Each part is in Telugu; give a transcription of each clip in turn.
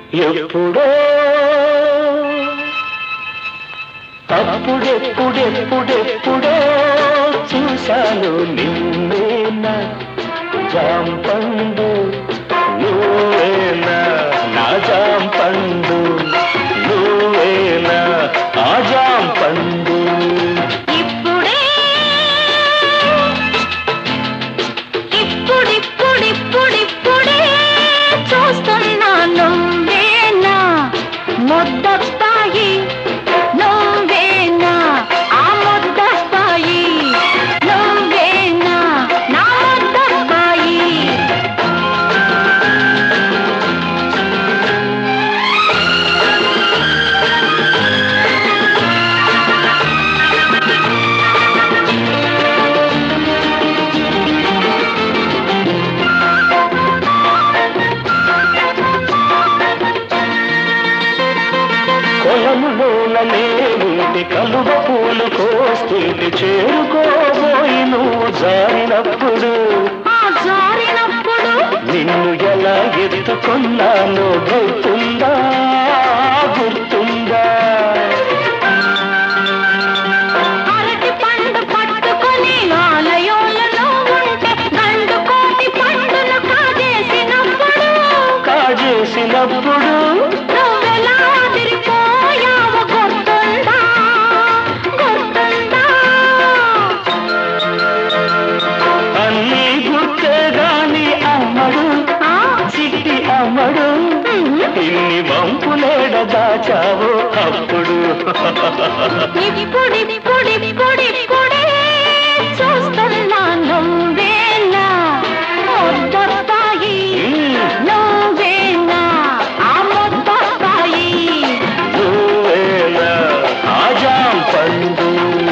ఎప్పుడో అప్పుడెప్పుడెప్పుడెప్పుడో చూశాను నిన్నేనా జాంపండు నువ్వేనా నా జాంపండు నువ్వేనా ఆ జాంపండు ఇప్పుడే ఇప్పుడిప్పుడిప్పుడిప్పుడే చూస్తున్నా నువ్వేనా ముద్దస్తాయి నువ్వేనా ఆ ముద్దస్తాయి నువ్వేనా నా ముద్దస్తాయి కొలములోననే ఉంటే కలువ పూలు కోస్తుంటే చేరుకోబోయి నువ్వు జారినప్పుడు ఆ జారినప్పుడు నిన్ను ఎలా ఎత్తుకున్నానో గుర్తుందా గుర్తుందా అరటి పండు పట్టుకొని ఆలయంలో ఉంటే గండు కోటి పండును కాజేసినప్పుడు కాజేసినప్పుడు నువ్వెలా తిరిగిపోయావు గుర్తుందా గుర్తుందా అన్నీ గుర్తే గాని అమ్మడు ఆ? చిట్టి అమ్మడు ఉహు. ఇన్ని వంపులేడ దాచావు అప్పుడు ఇప్పుడిప్పుడిప్పుడిప్పుడే చూస్తున్నా నువ్వేనా ముద్దస్తాయి నువ్వేనా ఆ ముద్దస్తాయి నువ్వేనా ఆజాం పండు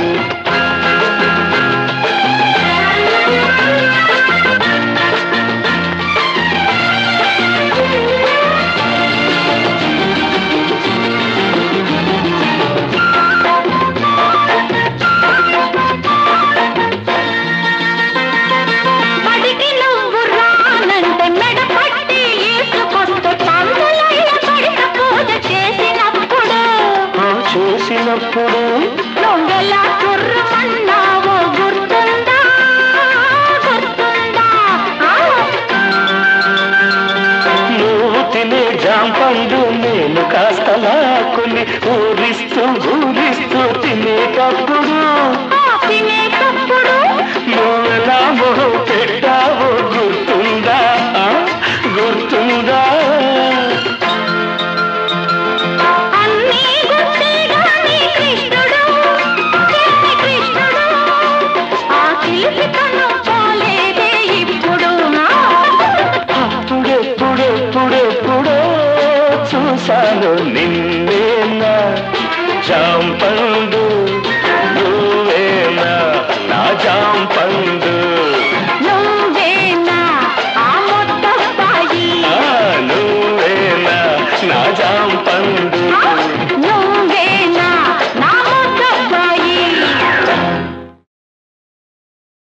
పడికి నువ్వు రానంటే మెడ పట్టి ఈసుకొస్తూ పందులయ్య పడిన పూజ చేసినప్పుడు ఆ చేసినప్పుడు నువ్వెలా కుర్రమన్నావో గుర్తుందా గుర్తుందా ఆ? నువ్వు తినే జాంపండు నేను కాస్త లాక్కుని ఊరిస్తూ ఊరిస్తూ తినేటప్పుడు ఆ తినేటప్పుడు నువ్వెలా మొహం పెట్టావో గుర్తుందా ఆ? గుర్తుందా అన్నీ గుర్తే గాని కృష్ణుడు చిన్ని కృష్ణుడు ఆ చిలిపితనం పోలేదే ఇప్పుడు ఆ? అప్పుడెప్పుడెప్పుడెప్పుడో చూశాను నిన్నేనా జాంపండు